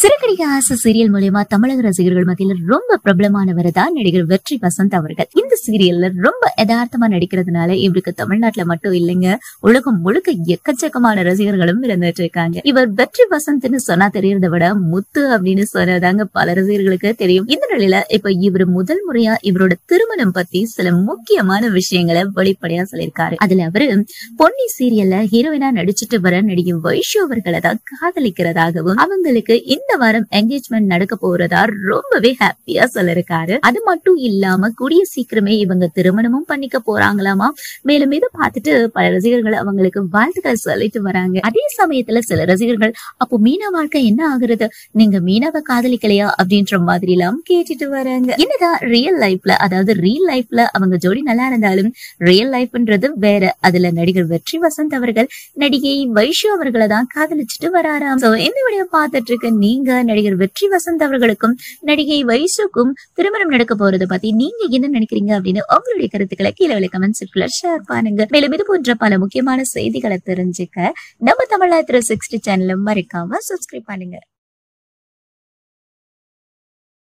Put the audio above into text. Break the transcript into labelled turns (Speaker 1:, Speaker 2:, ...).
Speaker 1: சிறுகடிக ஆசை சீரியல் மூலியமா தமிழக ரசிகர்கள் மத்தியில ரொம்ப பிரபலமானவர் தான் நடிகர் வெற்றி வசந்த் அவர்கள் இந்த சீரியல்ல ரொம்ப யதார்த்தமா நடிக்கிறதுனால இவருக்கு தமிழ்நாட்டுல மட்டும் இல்லைங்க உலகம் முழுக்க எக்கச்சக்கமான ரசிகர்களும் இருந்துட்டு இருக்காங்க இவர் வெற்றி வசந்த்னு சொன்னா தெரியறத விட முத்து அப்படின்னு சொன்னதாங்க பல ரசிகர்களுக்கு தெரியும் இந்த நிலையில இப்ப இவர் முதல் முறையா இவரோட திருமணம் பத்தி சில முக்கியமான விஷயங்களை வெளிப்படையா சொல்லியிருக்காரு அதுல அவரு பொன்னி சீரியல்ல ஹீரோயினா நடிச்சிட்டு வர நடிகை வைஷு அவர்களை தான் காதலிக்கிறதாகவும் அவங்களுக்கு இந்த வாரம் என்கேஜ்மெண்ட் நடக்க போறதா ரொம்பவே ஹாப்பியா சொல்லிருக்காரு அது மட்டும் இல்லாம கூடிய சீக்கிரமே இவங்க திருமணமும் பண்ணிக்க போறாங்களாமா மேலும் இதை பார்த்துட்டு பல ரசிகர்கள் அவங்களுக்கு வாழ்த்துக்கள் சொல்லிட்டு வராங்க அதே சமயத்துல சில ரசிகர்கள் அப்போ மீனா வாழ்க்கை என்ன ஆகுறது நீங்க மீனாவை காதலிக்கலையா அப்படின்ற மாதிரி எல்லாம் கேட்டுட்டு வராங்க என்னதான் ரியல் லைஃப்ல அதாவது ரியல் லைஃப்ல அவங்க ஜோடி நல்லா இருந்தாலும் ரியல் லைஃப்ன்றது வேற அதுல நடிகர் வெற்றி வசந்த் அவர்கள் நடிகை வைஷு அவர்களை தான் காதலிச்சுட்டு வராராம் சோ இந்த வீடியோ பார்த்துட்டு இருக்க நீங்க நடிகர் வெற்றி வசந்த் அவர்களுக்கும் நடிகை வைஷுக்கும் திருமணம் நடக்க போறத பத்தி நீங்க என்ன நினைக்கிறீங்க அப்படின்னு உங்களுடைய கருத்துக்களை கீழே உள்ள கமெண்ட் செக்ல ஷேர் பண்ணுங்க மேலும் இது போன்ற பல முக்கியமான செய்திகளை தெரிஞ்சுக்க நம்ம தமிழா த்ரீ சிக்ஸ்டி சேனலை மறக்காம சப்ஸ்கிரைப் பண்ணுங்க